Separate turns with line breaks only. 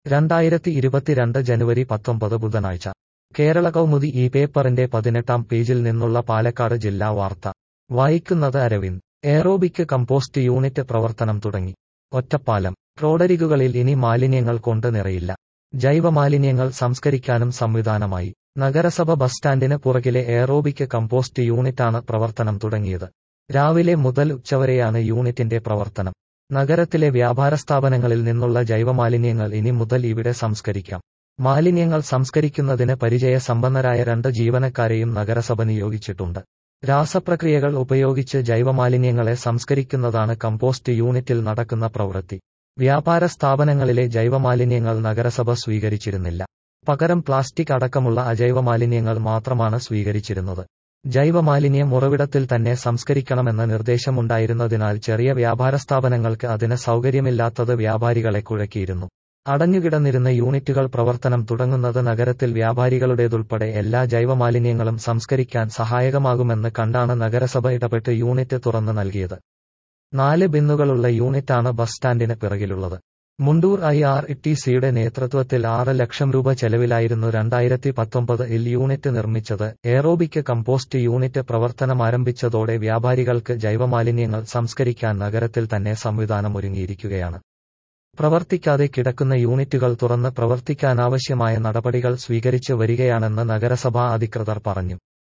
രണ്ടായിരത്തി ഇരുപത്തിരണ്ട് ജനുവരി പത്തൊമ്പത് ബുധനാഴ്ച കേരള കൗമുദി ഈ പേപ്പറിന്റെ പതിനെട്ടാം പേജിൽ നിന്നുള്ള പാലക്കാട് ജില്ലാ വാർത്ത വായിക്കുന്നത് അരവിന്ദ് എയറോബിക് കമ്പോസ്റ്റ് യൂണിറ്റ് പ്രവർത്തനം തുടങ്ങി ഒറ്റപ്പാലം റോഡരികുകളിൽ ഇനി മാലിന്യങ്ങൾ കൊണ്ട് നിറയില്ല ജൈവമാലിന്യങ്ങൾ സംസ്കരിക്കാനും സംവിധാനമായി നഗരസഭ ബസ് സ്റ്റാൻഡിന് പുറകിലെ എയറോബിക് കമ്പോസ്റ്റ് യൂണിറ്റാണ് പ്രവർത്തനം തുടങ്ങിയത് രാവിലെ മുതൽ ഉച്ചവരെയാണ് യൂണിറ്റിന്റെ പ്രവർത്തനം നഗരത്തിലെ വ്യാപാര സ്ഥാപനങ്ങളിൽ നിന്നുള്ള ജൈവമാലിന്യങ്ങൾ ഇനി മുതൽ ഇവിടെ സംസ്കരിക്കാം മാലിന്യങ്ങൾ സംസ്കരിക്കുന്നതിന് പരിചയസമ്പന്നരായ രണ്ട് ജീവനക്കാരെയും നഗരസഭ നിയോഗിച്ചിട്ടുണ്ട് രാസപ്രക്രിയകൾ ഉപയോഗിച്ച് ജൈവമാലിന്യങ്ങളെ സംസ്കരിക്കുന്നതാണ് കമ്പോസ്റ്റ് യൂണിറ്റിൽ നടക്കുന്ന പ്രവൃത്തി വ്യാപാര സ്ഥാപനങ്ങളിലെ ജൈവമാലിന്യങ്ങൾ നഗരസഭ സ്വീകരിച്ചിരുന്നില്ല പകരം പ്ലാസ്റ്റിക് അടക്കമുള്ള അജൈവമാലിന്യങ്ങൾ മാത്രമാണ് സ്വീകരിച്ചിരുന്നത് ജൈവമാലിന്യം ഉറവിടത്തിൽ തന്നെ സംസ്കരിക്കണമെന്ന നിർദ്ദേശമുണ്ടായിരുന്നതിനാൽ ചെറിയ വ്യാപാര സ്ഥാപനങ്ങൾക്ക് അതിന് സൗകര്യമില്ലാത്തത് വ്യാപാരികളെ കുഴക്കിയിരുന്നു അടഞ്ഞുകിടന്നിരുന്ന യൂണിറ്റുകൾ പ്രവർത്തനം തുടങ്ങുന്നത് നഗരത്തിൽ വ്യാപാരികളുടേതുൾപ്പെടെ എല്ലാ ജൈവമാലിന്യങ്ങളും സംസ്കരിക്കാൻ സഹായകമാകുമെന്ന് കണ്ടാണ് നഗരസഭ ഇടപെട്ട് യൂണിറ്റ് തുറന്നു നൽകിയത് നാല് ബിന്നുകളുള്ള യൂണിറ്റാണ് ബസ് സ്റ്റാൻഡിന് പിറകിലുള്ളത് മുണ്ടൂർ ഐ ആർ ടി സിയുടെ നേതൃത്വത്തിൽ ആറ് ലക്ഷം രൂപ ചെലവിലായിരുന്നു രണ്ടായിരത്തി പത്തൊമ്പത് ഇൽ യൂണിറ്റ് നിർമ്മിച്ചത് എയറോബിക് കമ്പോസ്റ്റ് യൂണിറ്റ് പ്രവർത്തനമാരംഭിച്ചതോടെ വ്യാപാരികൾക്ക് ജൈവമാലിന്യങ്ങൾ സംസ്കരിക്കാൻ നഗരത്തിൽ തന്നെ സംവിധാനം ഒരുങ്ങിയിരിക്കുകയാണ് പ്രവർത്തിക്കാതെ കിടക്കുന്ന യൂണിറ്റുകൾ തുറന്ന് പ്രവർത്തിക്കാനാവശ്യമായ നടപടികൾ സ്വീകരിച്ച് വരികയാണെന്ന് നഗരസഭാ അധികൃതർ പറഞ്ഞു